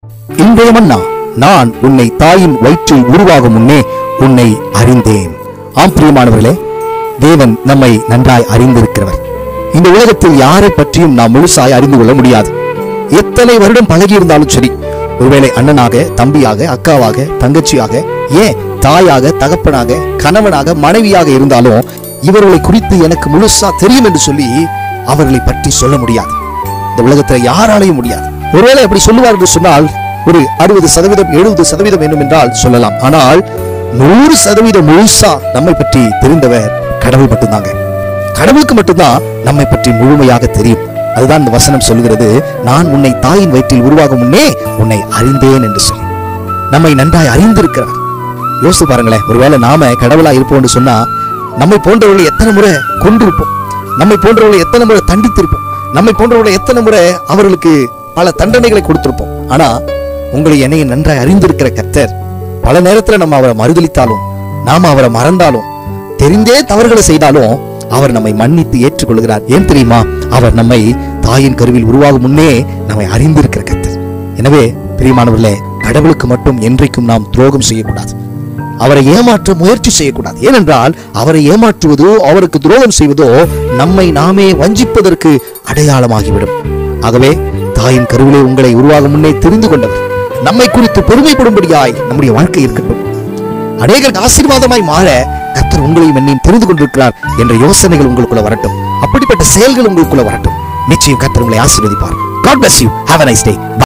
இன்றைய மன்னா நான் உன்னை தாயின் வயிற்றில் உருவாகும் முன்னே உன்னை அறிந்தேன் ஆம் பிரியமானவர்களே தேவன் நம்மை நன்றாய் அறிந்திருக்கிறவர் இந்த உலகத்தில் யாரை பற்றியும் நாம் முழுசாய் அறிந்து கொள்ள முடியாது எத்தனை வருடம் பழகி இருந்தாலும் சரி ஒருவேளை அண்ணனாக தம்பியாக அக்காவாக தங்கச்சியாக ஏன் தாயாக தகப்பனாக கணவனாக மனைவியாக இருந்தாலும் இவர்களை குறித்து எனக்கு முழுசா தெரியும் என்று சொல்லி அவர்களை பற்றி சொல்ல முடியாது இந்த உலகத்துல யாராலையும் முடியாது ஒருவேளை அப்படி சொல்லுவார் என்று சொன்னால் ஒரு அறுபது சதவீதம் எழுபது சதவீதம் வேண்டும் என்றால் சொல்லலாம் ஆனால் நூறு சதவீதம் முழுசா நம்மை பற்றி தெரிந்தவர் கடவுள் மட்டும்தாங்க கடவுளுக்கு மட்டும்தான் நம்மை பற்றி முழுமையாக தெரியும் அதுதான் இந்த வசனம் சொல்கிறது நான் உன்னை தாயின் வயிற்றில் உருவாகும் முன்னே உன்னை அறிந்தேன் என்று சொல்லி நம்மை நன்றாய் அறிந்திருக்கிறார் யோசித்து பாருங்களேன் ஒருவேளை நாம கடவுளா இருப்போம்னு சொன்னா நம்மை போன்றவர்களை எத்தனை முறை கொண்டிருப்போம் நம்மை போன்றவர்களை எத்தனை முறை தண்டித்திருப்போம் நம்மை போன்றவர்களை எத்தனை முறை அவர்களுக்கு பல தண்டனைகளை கொடுத்திருப்போம் ஆனா உங்களை என்னையும் நன்றாய் அறிந்திருக்கிற கர்த்தர் பல நேரத்துல நம்ம அவரை மறுதலித்தாலும் நாம அவரை மறந்தாலும் தெரிந்தே தவறுகளை செய்தாலும் அவர் நம்மை மன்னித்து ஏற்றுக்கொள்கிறார் ஏன் தெரியுமா அவர் நம்மை தாயின் கருவில் உருவாகும் முன்னே நம்மை அறிந்திருக்கிற கர்த்தர் எனவே பிரியமானவர்களே கடவுளுக்கு மட்டும் என்றைக்கும் நாம் துரோகம் செய்யக்கூடாது அவரை ஏமாற்ற முயற்சி செய்யக்கூடாது ஏனென்றால் அவரை ஏமாற்றுவதோ அவருக்கு துரோகம் செய்வதோ நம்மை நாமே வஞ்சிப்பதற்கு அடையாளமாகிவிடும் ஆகவே தாயின் கருவிலே உங்களை உருவாகும் முன்னே தெரிந்து கொண்டவர் நம்மை குறித்து பெருமைப்படும்படியாய் நம்முடைய வாழ்க்கை இருக்கட்டும் அநேகருக்கு ஆசீர்வாதமாய் மாற கர்த்தர் உங்களையும் என்னையும் தெரிந்து கொண்டிருக்கிறார் என்ற யோசனைகள் உங்களுக்குள்ள வரட்டும் அப்படிப்பட்ட செயல்கள் உங்களுக்குள்ள வரட்டும் நிச்சயம் கர்த்தர் உங்களை ஆசீர்வதிப்பார் God bless you. Have a nice day. Bye.